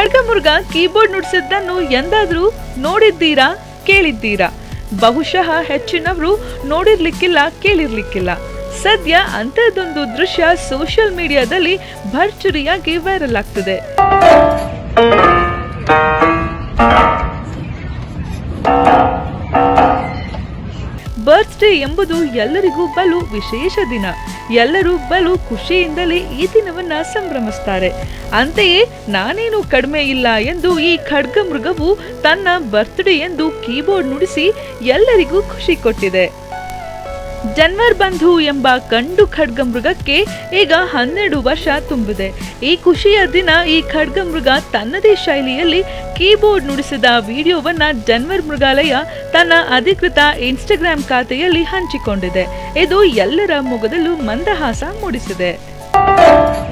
ಖಡ್ಗಮೃಗ keyboard ನುಡಿಸಿದ್ದನ್ನು ಎಂದಾದ್ರೂ ನೋಡಿದ್ದೀರಾ ಕೇಳಿದ್ದೀರಾ ಬಹುಶಃ ಹೆಚ್ಚಿನವರು ನೋಡಿರ್ಲಿಕ್ಕಿಲ್ಲ ಕೇಳಿರ್ಲಿಕ್ಕಿಲ್ಲ ಸದ್ಯ ಅಂಥದ್ದೊಂದು ದೃಶ್ಯ ಸೋಷಿಯಲ್ ಮೀಡಿಯಾದಲ್ಲಿ ಭರ್ಜರಿಯಾಗಿ ವೈರಲ್ ಆಗ್ತಿದೆ ಬರ್ತ್ಡೇ ಎಂಬುದು ಎಲ್ಲರಿಗೂ ಬಲು ವಿಶೇಷ ದಿನ ಎಲ್ಲರೂ ಬಲು ಖುಷಿಯಿಂದಲೇ ಈ ದಿನವನ್ನ ಸಂಭ್ರಮಿಸ್ತಾರೆ ಅಂತೆಯೇ ನಾನೇನು ಕಡಿಮೆ ಇಲ್ಲ ಎಂದು ಈ ಖಡ್ಗ ಮೃಗವು ತನ್ನ ಬರ್ತ್ಡೇ ಎಂದು ಕೀಬೋರ್ಡ್ ನುಡಿಸಿ ಎಲ್ಲರಿಗೂ ಖುಷಿ ಕೊಟ್ಟಿದೆ ಜನ್ವರ್ ಬಂಧು ಎಂಬ ಗಂಡು ಖಡ್ಗ ಮೃಗಕ್ಕೆ ಈಗ ಹನ್ನೆರಡು ವರ್ಷ ತುಂಬಿದೆ ಈ ಖುಷಿಯ ದಿನ ಈ ಖಡ್ಗ ಮೃಗ ತನ್ನದೇ ಶೈಲಿಯಲ್ಲಿ ಕೀಬೋರ್ಡ್ ನುಡಿಸಿದ ವಿಡಿಯೋವನ್ನ ಜನ್ವರ್ ಮೃಗಾಲಯ ತನ್ನ ಅಧಿಕೃತ ಇನ್ಸ್ಟಾಗ್ರಾಂ ಖಾತೆಯಲ್ಲಿ ಹಂಚಿಕೊಂಡಿದೆ ಇದು ಎಲ್ಲರ ಮೊಗದಲ್ಲೂ ಮಂದಹಾಸ ಮೂಡಿಸಿದೆ